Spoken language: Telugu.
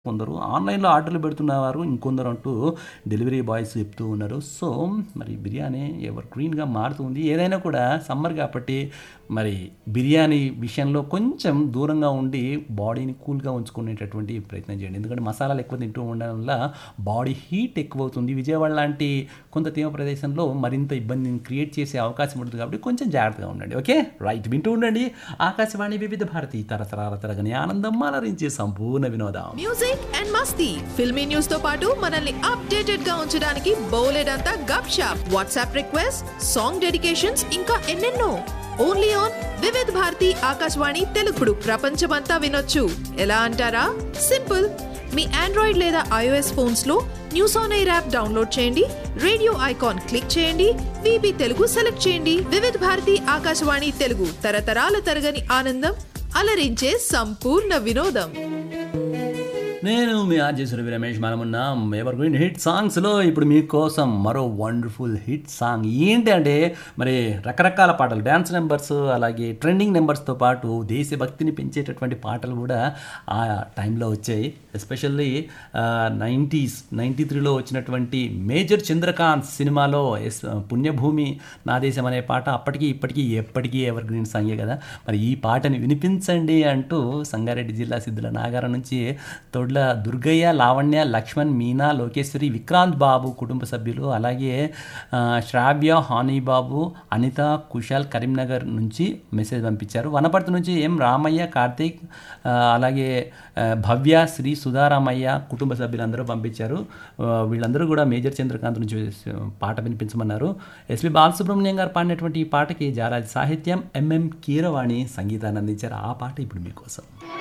కొందరు ఆన్లైన్లో ఆర్డర్లు పెడుతున్నవారు ఇంకొందరు అంటూ డెలివరీ బాయ్స్ చెప్తూ ఉన్నారు సో మరి బిర్యానీ ఎవర్ గ్రీన్గా మారుతుంది ఏదైనా కూడా సమ్మర్ కాబట్టి మరి బిర్యానీ విషయంలో కొంచెం దూరంగా ఉండి బాడీని కూల్గా ఉంచుకునేటటువంటి ప్రయత్నం చేయండి ఎందుకంటే మసాలాలు ఎక్కువ తింటూ ఉండడం వల్ల బాడీ హీట్ ఎక్కువ అవుతుంది విజయవాడ లాంటి కొంత తీవ్ర ప్రదేశంలో మరింత ఇబ్బందిని క్రియేట్ చేసే అవకాశం ఉంటుంది కాబట్టి కొంచెం జాగ్రత్తగా ఉండండి ఓకే రైట్ వింటూ ఉండండి ఆకాశవాణి వివిధ భారతి తరతరాల తరగని ఆనందం అలరించే సంపూర్ణ వినోదం మ్యూజిక్ అండ్ మస్తీ ఫిల్మీ న్యూస్ తో పాటు మనల్ని అప్డేటెడ్ గా ఉంచడానికి బోలెడంతా Gupshup WhatsApp request song dedications ఇంకా ఎన్నెన్నో ఓన్లీ ఆన్ వివిధ్ భారతి ఆకాశవాణి తెలుగుడు ప్రపంచమంతా వినొచ్చు ఎలా అంటారా సింపుల్ మీ ఆండ్రాయిడ్ లేదా ఐఓఎస్ ఫోన్స్ లో news on air app download చేయండి రేడియో ఐకాన్ క్లిక్ చేయండి విబి తెలుగు సెలెక్ట్ చేయండి వివిధ్ భారతి ఆకాశవాణి తెలుగు తరతరాల తరగని ఆనందం అలరించే సంపూర్ణ వినోదం నేను మీ ఆర్జేశ్వరి రమేష్ మనమున్నాం ఎవర్ గ్రీన్ హిట్ సాంగ్స్లో ఇప్పుడు మీకోసం మరో వండర్ఫుల్ హిట్ సాంగ్ ఏంటి అంటే మరి రకరకాల పాటలు డ్యాన్స్ నెంబర్స్ అలాగే ట్రెండింగ్ నెంబర్స్తో పాటు దేశభక్తిని పెంచేటటువంటి పాటలు కూడా ఆ టైంలో వచ్చాయి ఎస్పెషల్లీ నైంటీస్ నైంటీ త్రీలో వచ్చినటువంటి మేజర్ చంద్రకాంత్ సినిమాలో ఎస్ పుణ్యభూమి నా దేశం అనే పాట అప్పటికి ఇప్పటికీ ఎప్పటికీ ఎవర్ గ్రీన్ సాంగే కదా మరి ఈ పాటని వినిపించండి అంటూ సంగారెడ్డి జిల్లా సిద్ధుల నాగారం నుంచి తొడ్ల దుర్గయ్య లావణ్య లక్ష్మణ్ మీనా లోకేశ్వరి విక్రాంత్ బాబు కుటుంబ సభ్యులు అలాగే ఆ, శ్రావ్య హానీ బాబు అనిత కుశాల్ కరీంనగర్ నుంచి మెసేజ్ పంపించారు వనపర్తి నుంచి ఎం రామయ్య కార్తీక్ ఆ, అలాగే ఆ, భవ్య శ్రీ సుధారామయ్య కుటుంబ సభ్యులందరూ పంపించారు ఆ, వీళ్ళందరూ కూడా మేజర్ చంద్రకాంత్ నుంచి పాట వినిపించమన్నారు ఎస్పి బాలసుబ్రహ్మణ్యం గారు పాడినటువంటి ఈ పాటకి జారాజి సాహిత్యం ఎంఎం కీరవాణి సంగీతాన్ని అందించారు ఆ పాట ఇప్పుడు మీకోసం